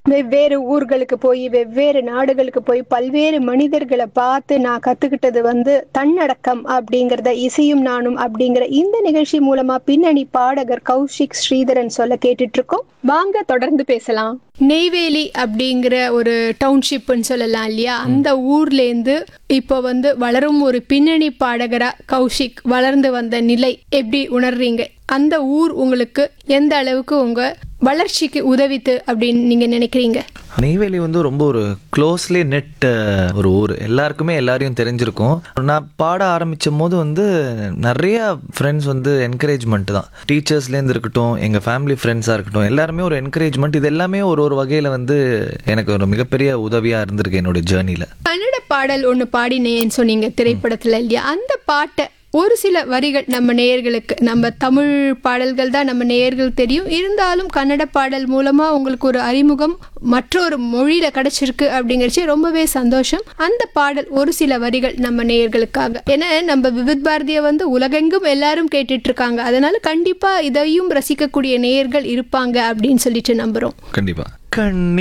வெவ்வேறு ஊர்களுக்கு போய் வெவ்வேறு நாடுகளுக்கு போய் பல்வேறு மனிதர்களை பார்த்து நான் கத்துக்கிட்டது வந்து தன்னடக்கம் அப்படிங்கறத இசையும் நானும் அப்படிங்கிற இந்த நிகழ்ச்சி மூலமா பின்னணி பாடகர் கௌஷிக் ஸ்ரீதரன் சொல்ல கேட்டுட்டு இருக்கோம் வாங்க தொடர்ந்து பேசலாம் நெய்வேலி அப்படிங்கிற ஒரு டவுன்ஷிப்னு சொல்லலாம் இல்லையா அந்த ஊர்லேருந்து இப்போ வந்து வளரும் ஒரு பின்னணி பாடகரா கௌஷிக் வளர்ந்து வந்த நிலை எப்படி உணர்றீங்க அந்த ஊர் உங்களுக்கு எந்த அளவுக்கு உங்க வளர்ச்சிக்கு உதவித்து அப்படின்னு நீங்க நினைக்கிறீங்க நெய்வேலி வந்து ரொம்ப ஒரு க்ளோஸ்லி நெட் ஒரு ஊர் எல்லாருக்குமே எல்லாரையும் தெரிஞ்சிருக்கும் நான் பாட ஆரம்பிச்சும் போது வந்து நிறைய ஃப்ரெண்ட்ஸ் வந்து என்கரேஜ்மெண்ட் தான் டீச்சர்ஸ்லேருந்து இருக்கட்டும் எங்கள் ஃபேமிலி ஃப்ரெண்ட்ஸாக இருக்கட்டும் எல்லாருமே ஒரு என்கரேஜ்மெண்ட் இது எல்லாமே ஒரு ஒரு வகையில் வந்து எனக்கு ஒரு மிகப்பெரிய உதவியாக இருந்திருக்கு என்னோட ஜேர்னியில் கன்னட பாடல் ஒன்று பாடினேன்னு சொன்னீங்க திரைப்படத்துல இல்லையா அந்த பாட்டை ஒரு சில வரிகள் நம்ம நேயர்களுக்கு நம்ம தமிழ் பாடல்கள் தான் நம்ம நேயர்கள் தெரியும் இருந்தாலும் கன்னட பாடல் மூலமா உங்களுக்கு ஒரு அறிமுகம் மற்றொரு மொழியில கிடைச்சிருக்கு அப்படிங்கிறச்சு ரொம்பவே சந்தோஷம் அந்த பாடல் ஒரு சில வரிகள் நம்ம நேயர்களுக்காக ஏன்னா நம்ம விவித் பாரதியை வந்து உலகெங்கும் எல்லாரும் கேட்டுட்டு இருக்காங்க அதனால கண்டிப்பா இதையும் ரசிக்கக்கூடிய நேயர்கள் இருப்பாங்க அப்படின்னு சொல்லிட்டு நம்புறோம் கண்டிப்பாக கண்ணி